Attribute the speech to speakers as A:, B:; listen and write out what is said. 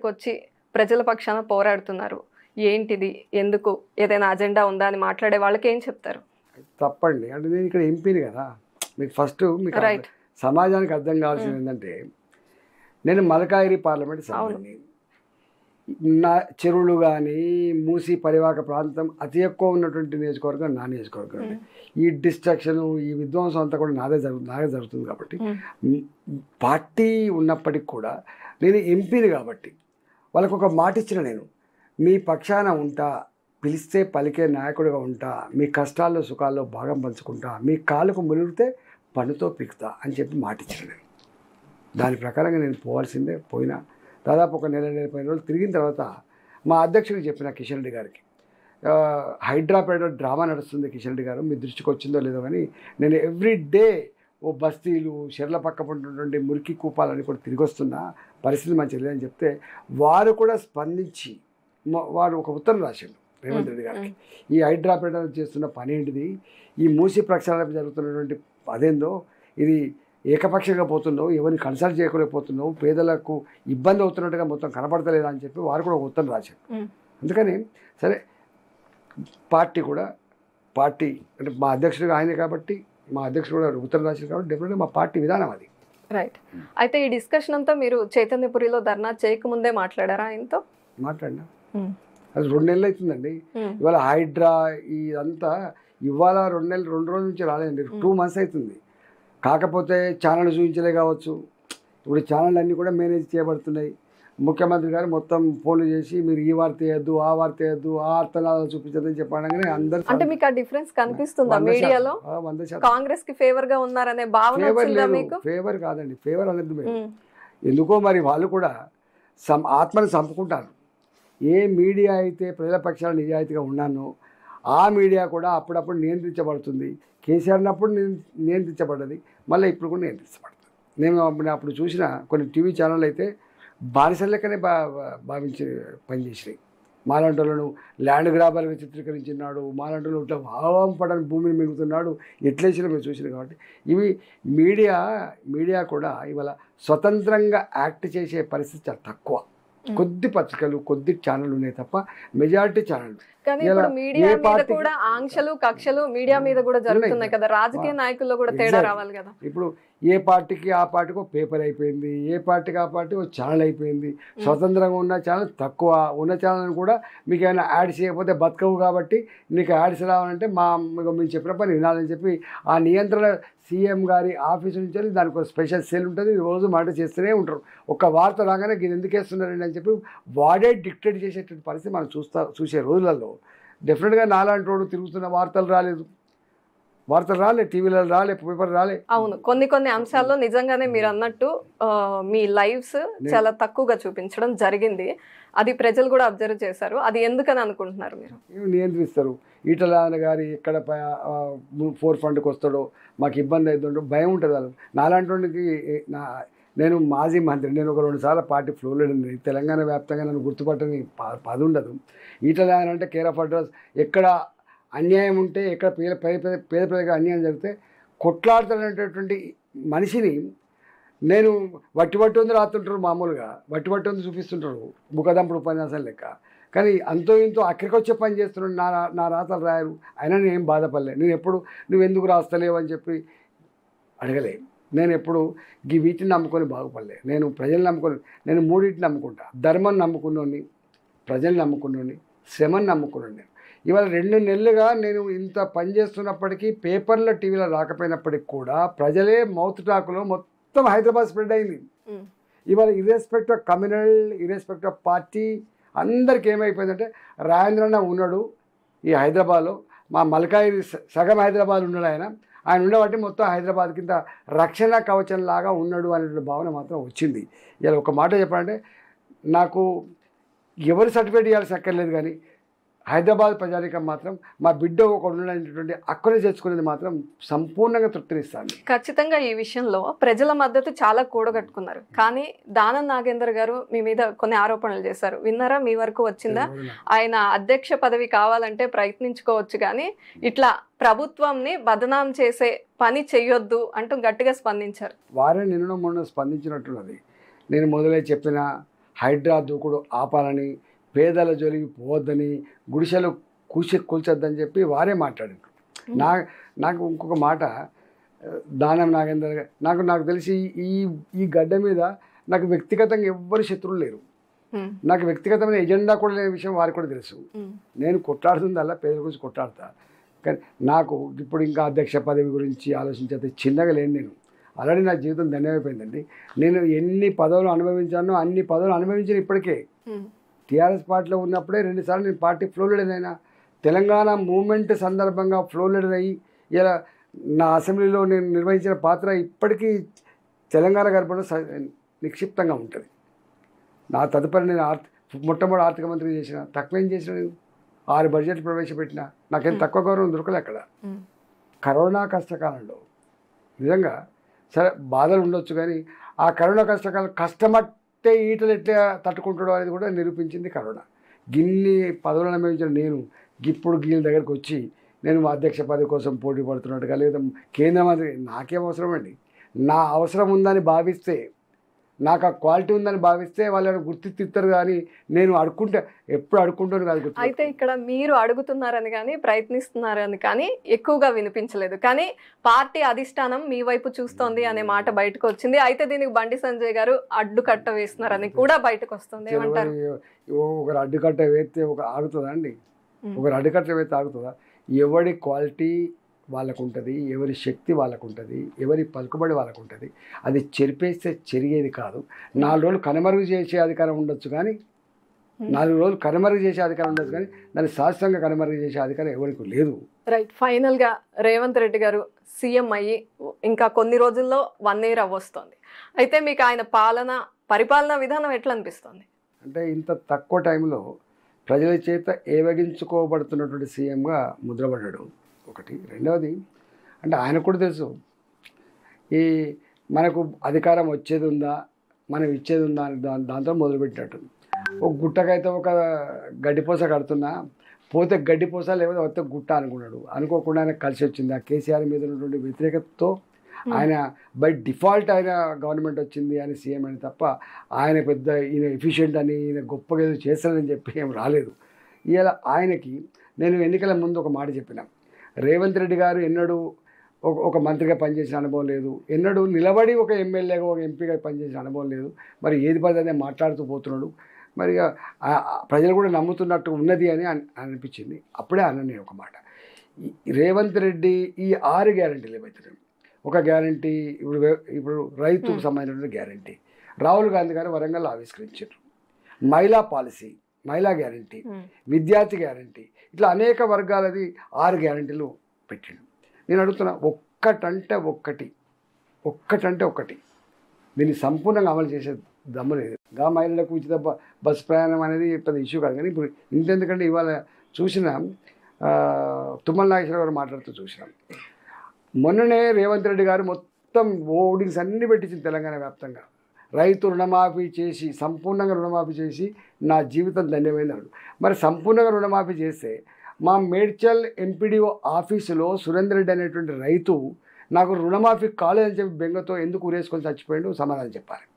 A: ఇక్కడికి వచ్చి ప్రజల పక్షాన పోరాడుతున్నారు ఏంటిది ఎందుకు ఏదైనా అజెండా ఉందా అని మాట్లాడే వాళ్ళకి ఏం చెప్తారు
B: తప్పండి అంటే నేను ఇక్కడ ఎంపీని కదా మీకు ఫస్ట్ మీకు అర్థం-
A: రైట్
B: సమాజానికి అర్థం కావాల్సింది ఏంటంటే నేను మలకాయిరి పార్లమెంట్ సభ్యుని నా చెరువులు కానీ మూసి పరివాహక ప్రాంతం అతి ఎక్కువ ఉన్నటువంటి నియోజకవర్గం నా నియోజకవర్గం అండి. ఈ డిస్ట్రక్షన్ ఈ విధ్వంసం అంతా కూడా నాదే జరుగు నాదే జరుగుతుంది కాబట్టి మ్, పార్టీ ఉన్నప్పటికి కూడా నేను ఎంపీని కాబట్టి వాళ్ళకు ఒక మాట ఇచ్చిన నేను మీ పక్షాన ఉంటా పిలిస్తే పలికే నాయకుడిగా ఉంటా మీ కష్టాల్లో సుఖాల్లో భాగం పంచుకుంటా మీ కాలుకు ములిగితే పనుతో పికుతా అని చెప్పి మాట ఇచ్చిన నేను దాని ప్రకారంగా నేను పోవాల్సిందే పోయినా దాదాపు ఒక నెల నెల పది రోజులు తిరిగిన తర్వాత మా అధ్యక్షుడికి చెప్పిన కిషన్ రెడ్డి గారికి ఆ, హైడ్రాపేట డ్రామా నడుస్తుంది కిషన్ రెడ్డి గారు మీ దృష్టికి వచ్చిందో లేదో కానీ నేను ఎవ్రీ డే ఓ బస్తీలు చెర్ల పక్క ఉన్నటువంటి మురికి కూపాలని కూడా తిరిగి వస్తున్నా పరిస్థితి మంచిగా లేదని చెప్తే వారు కూడా స్పందించి మ- వారు ఒక ఉత్తరం రాశారు రేవంత్ రెడ్డి గారికి ఈ హైడ్రాపేట చేస్తున్న పని ఏంటిది ఈ మూసి ప్రక్షాళన జరుగుతున్నటువంటి అదేందో ఇది ఏకపక్షంగా పోతున్నావు ఎవరిని కన్సల్ట్ చేయలేకపోతున్నావు పేదలకు ఇబ్బంది అవుతున్నట్టుగా మొత్తం కనపడతలేదా అని చెప్పి వారు కూడా ఒక ఉత్తరం రాశారు
A: మ్మ్.
B: అందుకని సరే పార్టీ కూడా పార్టీ అంటే మా అధ్యక్షుడిగా ఆయనే కాబట్టి మా అధ్యక్షుడు కూడా ఉత్తరం రాశారు కాబట్టి డెఫినెట్గా మా పార్టీ విధానం అది
A: రైట్ అయితే ఈ డిస్కషన్ అంతా మీరు చైతన్యపురిలో ధర్నా చేయకముందే మాట్లాడారా ఆయనతో
B: మాట్లాడినా అది రెండు నెలలు అవుతుందండి ఇవాళ హైడ్రా ఇదంతా ఇవాళ రెండు నెలలు రెండు రోజుల నుంచి రాలేదండి టూ మంత్స్ అవుతుంది కాకపోతే ఛానల్ చూపించలే కావచ్చు ఇప్పుడు ఛానల్ అన్నీ కూడా మేనేజ్ చేయబడుతున్నాయి ముఖ్యమంత్రి గారు మొత్తం ఫోన్లు చేసి మీరు ఈ వార్త వేయద్దు ఆ వార్త వేయద్దు ఆ అర్థనాలు చూపించదని చెప్పడంగానే అందరు
A: అంటే మీకు ఆ డిఫరెన్స్ కనిపిస్తుందా
B: వంద శాతం.
A: మీడియాలో
B: ఆ, వంద శాతం
A: కాంగ్రెస్ కి ఫేవర్ గా ఉన్నారనే భావన
B: ఫేవర్
A: వచ్చిందా
B: లేదు
A: మీకు
B: ఫేవర్ కాదండి ఫేవర్ అనేది లేదు.
A: ఉమ్,
B: ఎందుకో మరి వాళ్ళు కూడా సం ఆత్మను చంపుకుంటారు ఏ మీడియా అయితే ప్రజల పక్షాల నిజాయితీగా ఉన్నానో ఆ మీడియా కూడా అప్పుడప్పుడు నియంత్రించబడుతుంది కేసీఆర్ అప్పుడు నియంత్రించబడ్డది మళ్ళీ ఇప్పుడు కూడా నియంత్రించబడుతుంది నేను అప్పుడు అప్పుడు చూసిన కొన్ని టీవీ ఛానల్ అయితే బానిసల లెక్కనే బా బా- భావించి పనిచేసినాయి మాలాంటి వాళ్ళను ల్యాండ్ గ్రాబర్గా చిత్రీకరించినాడు మాలాంటి వాళ్ళు ఇట్లా భావం పడని భూమిని మిగుతున్నాడు ఎట్లేసినా మీరు చూసిన కాబట్టి ఇవి మీడియా మీడియా కూడా ఇవాళ స్వతంత్రంగా యాక్ట్ చేసే పరిస్థితి చాలా తక్కువ కొద్ది పత్రికలు కొద్ది ఛానళ్ళు ఉన్నాయి తప్ప మెజారిటీ ఛానల్
A: కానీ
B: ఇలా
A: ఇప్పుడు మీడియా
B: ఏ
A: మీద
B: పార్టీకి-
A: కూడా ఆంక్షలు కక్షలు మీడియా మీద కూడా జరుగుతున్నాయి కదా రాజకీయ నాయకుల్లో కూడా తేడా
B: Exactly.
A: రావాలి కదా
B: ఇప్పుడు ఏ పార్టీకి ఆ పార్టీకి ఒక పేపర్ అయిపోయింది ఏ పార్టీకి ఆ పార్టీ ఒక ఛానల్ అయిపోయింది స్వతంత్రంగా ఉన్న ఛానల్ తక్కువ ఉన్న ఛానల్ కూడా మీకు ఏమైనా యాడ్ చేయకపోతే బతకవు కాబట్టి నీకు యాడ్స్ రావాలంటే మా మీకు మేము చెప్పిన పని వినాలని చెప్పి ఆ నియంత్రణ సీఎం గారి ఆఫీస్ నుంచి వెళ్ళి దానికి ఒక స్పెషల్ సెల్ ఉంటుంది రోజు మాట చేస్తూనే ఉంటారు ఒక వార్త రాగానే ఇది ఎందుకు వేస్తున్నారండి అని చెప్పి వాడే డిక్టేట్ చేసేటువంటి పరిస్థితి మనం చూస్తా చూసే రోజులలో డెఫినెట్గా నాలాంటి వాడు తిరుగుతున్న వార్తలు రాలేదు వార్తలు రాలే టీవీలలో రాలే పేపర్ రాలే
A: అవును కొన్ని కొన్ని అంశాల్లో నిజంగానే మీరు అన్నట్టు ఆ, మీ లైవ్స్ చాలా తక్కువగా చూపించడం జరిగింది అది ప్రజలు కూడా అబ్జర్వ్ చేశారు అది ఎందుకని అనుకుంటున్నారు మీరు
B: ఏమి నియంత్రిస్తారు ఈటల గారి ఎక్కడ ఫోర్ ఫండ్కి వస్తాడో మాకు ఇబ్బంది అవుతుండో భయం ఉంటుంది వాళ్ళు నాలాంటి వాడికి ఏ- నా నేను మాజీ మంత్రి నేను ఒక రెండు సార్లు పార్టీ ఫ్లోలో ఉంది తెలంగాణ వ్యాప్తంగా నన్ను గుర్తుపట్టని ప- పది ఉండదు ఈటల అంటే కేర్ ఆఫ్ అడ్రస్ ఎక్కడ అన్యాయం ఉంటే ఎక్కడ పేద పేద పేద- పేద ప్రజలకు అన్యాయం జరిగితే కొట్లాడుతున్నటువంటి మనిషిని నేను వట్టి వట్టి ఉంది రాస్తుంటారు మామూలుగా వట్టి వట్టి ఉంది చూపిస్తుంటారు ముఖదంపుడు ఉపన్యాసం లెక్క కానీ అంతో ఇంతో అక్కడికి వచ్చే పని చేస్తున్నాడు నా రా- నా రాతలు రాయరు అయినా నేను ఏం బాధపడలే నేను ఎప్పుడు నువ్వు ఎందుకు రాస్తలేవు అని చెప్పి అడగలే నేను ఎప్పుడు ఈ వీటిని నమ్ముకొని బాగుపడలే నేను ప్రజల్ని నమ్ముకొని నేను మూడింటిని నమ్ముకుంటా ధర్మం నమ్ముకున్నోని ప్రజల్ని నమ్ముకున్నోని శ్రమని నమ్ముకున్నాను నేను ఇవాళ రెండు నెలలుగా నేను ఇంత పని చేస్తున్నప్పటికీ పేపర్లో టీవీలో రాకపోయినప్పటికి కూడా ప్రజలే మౌత్ టాక్లో మొత్తం హైదరాబాద్ స్ప్రెడ్ అయింది
A: ఉమ్,
B: ఇవాళ irrespective of communal irrespective of party అందరికి ఏమైపోయిందంటే రాజేంద్రన్న ఉన్నాడు ఈ హైదరాబాద్లో మా మలకాయి స- సగం హైదరాబాద్ ఉన్నాడు ఆయన ఆయన ఉండబట్టి మొత్తం హైదరాబాద్ కింద రక్షణ కవచం లాగా ఉన్నాడు అనే భావన మాత్రం వచ్చింది ఇలా ఒక మాట చెప్పాలంటే నాకు ఎవరు సర్టిఫికేట్ ఇవ్వాల్సి అక్కర్లేదు కానీ హైదరాబాద్ ప్రజానికం మాత్రం మా బిడ్డ ఒక ఉండేటువంటి అక్కడే చేసుకునేది మాత్రం సంపూర్ణంగా తృప్తినిస్తాను
A: ఖచ్చితంగా ఈ విషయంలో ప్రజల మద్దతు చాలా కూడగట్టుకున్నారు కానీ దానం నాగేందర్ గారు మీ మీద కొన్ని ఆరోపణలు చేశారు విన్నారా మీ వరకు వచ్చిందా ఆయన అధ్యక్ష పదవి కావాలంటే ప్రయత్నించుకోవచ్చు కానీ ఇట్లా ప్రభుత్వంని బదనాం చేసే పని చెయ్యొద్దు అంటూ గట్టిగా స్పందించారు
B: వారే నిన్న మొన్న స్పందించినట్టున్నది నేను మొదలై చెప్పిన హైడ్రా దూకుడు ఆపాలని పేదల జోలికి పోవద్దని గుడిసెలు కూసి కూల్చొద్దని చెప్పి వారే మాట్లాడారు నా నాకు ఇంకొక మాట ఆ, దానం నాగేందర్ గారు నాకు నాకు తెలిసి ఈ ఈ గడ్డ మీద నాకు వ్యక్తిగతంగా ఎవ్వరు శత్రువులు లేరు
A: ఉమ్,
B: నాకు వ్యక్తిగతమైన ఎజెండా కూడా లేని విషయం వారికి కూడా తెలుసు
A: ఉమ్,
B: నేను కొట్లాడుతుందల్లా పేదల గురించి కొట్లాడతా కానీ నాకు ఇప్పుడు ఇంకా అధ్యక్ష పదవి గురించి ఆలోచించేది చిన్నగా లేను నేను ఆల్రెడీ నా జీవితం ధన్యమైపోయిందండి నేను ఎన్ని పదవులు అనుభవించానో అన్ని పదవులు అనుభవించిన ఇప్పటికే
A: ఉమ్,
B: టీఆర్ఎస్ పార్టీలో ఉన్నప్పుడే రెండుసార్లు నేను పార్టీ ఫ్లో లీడర్ అయినా తెలంగాణ మూమెంట్ సందర్భంగా ఫ్లో లీడర్ అయ్యి ఇలా నా అసెంబ్లీలో నేను నిర్వహించిన పాత్ర ఇప్పటికీ తెలంగాణ గర్భంలో స- నిక్షిప్తంగా ఉంటుంది నా తదుపరి నేను ఆర్థ మొట్టమొదటి ఆర్థిక మంత్రి చేసిన తక్కువేం చేసిన నేను ఆరు బడ్జెట్ ప్రవేశపెట్టిన నాకేం తక్కువ గౌరవం దొరకలే అక్కడ
A: ఉమ్,
B: కరోనా కష్టకాలంలో నిజంగా సరే బాధలు ఉండొచ్చు కానీ ఆ కరోనా కష్టకాలం కష్టమట్టే ఈటలు ఎట్లా తట్టుకుంటాడో అనేది కూడా నిరూపించింది కరోనా గిన్ని పదవులను అనుభవించిన నేను ఇప్పుడు గీళ్ళ దగ్గరికి వచ్చి నేను మా అధ్యక్ష పదవి కోసం పోటీ పడుతున్నట్టుగా లేదా కేంద్ర మంత్రి నాకేం అవసరం అండి నా అవసరం ఉందని భావిస్తే నాకు ఆ క్వాలిటీ ఉందని భావిస్తే వాళ్ళని గుర్తిస్తారు కానీ నేను అడుక్కుంటే ఎప్పుడు అడుక్కుంటాను కాదు గుర్తు
A: అయితే ఇక్కడ మీరు అడుగుతున్నారని కానీ ప్రయత్నిస్తున్నారని కానీ ఎక్కువగా వినిపించలేదు కానీ పార్టీ అధిష్టానం మీ వైపు చూస్తోంది అనే మాట బయటకు వచ్చింది అయితే దీనికి బండి సంజయ్ గారు అడ్డుకట్ట వేస్తున్నారని కూడా బయటకు వస్తుంది ఏమంటారు
B: తెలియని ఒకరు అడ్డుకట్ట వేస్తే ఒక ఆగుతుందా అండి
A: ఉమ్.
B: ఒకరు అడ్డుకట్ట వేస్తే ఆగుతుందా ఎవడి క్వాలిటీ వాళ్ళకు ఉంటుంది ఎవరి శక్తి వాళ్ళకు ఉంటుంది ఎవరి పలుకుబడి వాళ్ళకు ఉంటుంది అది చెరిపేస్తే చెరిగేది కాదు నాలుగు రోజులు కనుమరుగు చేసే అధికారం ఉండొచ్చు కానీ నాలుగు రోజులు కనుమరుగు చేసే అధికారం ఉండొచ్చు కానీ దాన్ని శాస్త్రంగా కనుమరుగు చేసే అధికారం ఎవరికి లేదు
A: రైట్ ఫైనల్ గా రేవంత్ రెడ్డి గారు సీఎం అయ్యి ఇంకా కొన్ని రోజుల్లో వన్ ఇయర్ అవ్వస్తుంది అయితే మీకు ఆయన పాలన పరిపాలనా విధానం ఎట్లా అనిపిస్తుంది
B: అంటే ఇంత తక్కువ టైంలో ప్రజల చేత ఏవగించుకోబడుతున్నటువంటి సీఎంగా ముద్రపడ్డాడు ఒకటి రెండవది అంటే ఆయనకు కూడా తెలుసు ఈ మనకు అధికారం వచ్చేది ఉందా మనం ఇచ్చేది ఉందా అని దా దాంతో మొదలుపెట్టినట్టు ఒక గుట్టకైతే ఒక గడ్డిపోస కడుతున్నా పోతే గడ్డిపోస లేకపోతే వస్తే గుట్ట అనుకున్నాడు అనుకోకుండా ఆయన కలిసి వచ్చింది ఆ కేసీఆర్ మీద ఉన్నటువంటి వ్యతిరేకతతో ఆయన బై డిఫాల్ట్ ఆయన గవర్నమెంట్ వచ్చింది అని సీఎం అని తప్ప ఆయన పెద్ద ఈయన ఎఫిషియెంట్ అని ఈయన గొప్పగా ఏదో చేస్తానని చెప్పి ఏం రాలేదు ఇలా ఆయనకి నేను ఎన్నికల ముందు ఒక మాట చెప్పిన రేవంత్ రెడ్డి గారు ఎన్నడూ ఒక ఒక మంత్రిగా పనిచేసిన అనుభవం లేదు ఎన్నడూ నిలబడి ఒక ఎమ్మెల్యేగా ఒక ఎంపీగా పనిచేసిన అనుభవం లేదు మరి ఏది పడితే అదే మాట్లాడుతూ పోతున్నాడు మరి ఇక ఆ- ఆ ప్రజలు కూడా నమ్ముతున్నట్టు ఉన్నది అని అన్- అనిపించింది అప్పుడే అన్న నేను ఒక మాట ఈ రేవంత్ రెడ్డి ఈ ఆరు గ్యారంటీలు ఏమవుతున్నాయి ఒక గ్యారంటీ ఇప్పుడు వే- ఇప్పుడు రైతుకు సంబంధించిన గ్యారంటీ రాహుల్ గాంధీ గారు వరంగల్ ఆవిష్కరించారు మహిళా పాలసీ మహిళా గ్యారంటీ
A: ఉమ్,
B: విద్యార్థి గ్యారంటీ ఇట్లా అనేక వర్గాలది ఆరు గ్యారంటీలు పెట్టిండు నేను అడుగుతున్నా ఒక్కటంటే ఒక్కటి ఒక్కటంటే ఒక్కటి దీన్ని సంపూర్ణంగా అమలు చేసే దమ్ము లేదు గా మహిళలకు ఉచిత బ- బస్ ప్రయాణం అనేది పెద్ద ఇష్యూ కాదు కానీ ఇప్పుడు ఇంతెందుకంటే ఇవాళ చూసిన ఆ, తుమ్మల నాగేశ్వర గారు మాట్లాడుతూ చూసినాం మొన్ననే రేవంత్ రెడ్డి గారు మొత్తం ఓడింగ్స్ అన్ని పెట్టించింది తెలంగాణ వ్యాప్తంగా రైతు రుణమాఫీ చేసి సంపూర్ణంగా రుణమాఫీ చేసి నా జీవితం ధన్యమైనడు మరి సంపూర్ణంగా రుణమాఫీ చేస్తే మా మేడ్చల్ ఎంపీడీఓ ఆఫీసులో సురేందర్ రెడ్డి అనేటువంటి రైతు నాకు రుణమాఫీ కాలేదని చెప్పి బెంగతో ఎందుకు ఊరేసుకొని చచ్చిపోయాడు సమాధానం చెప్పాలి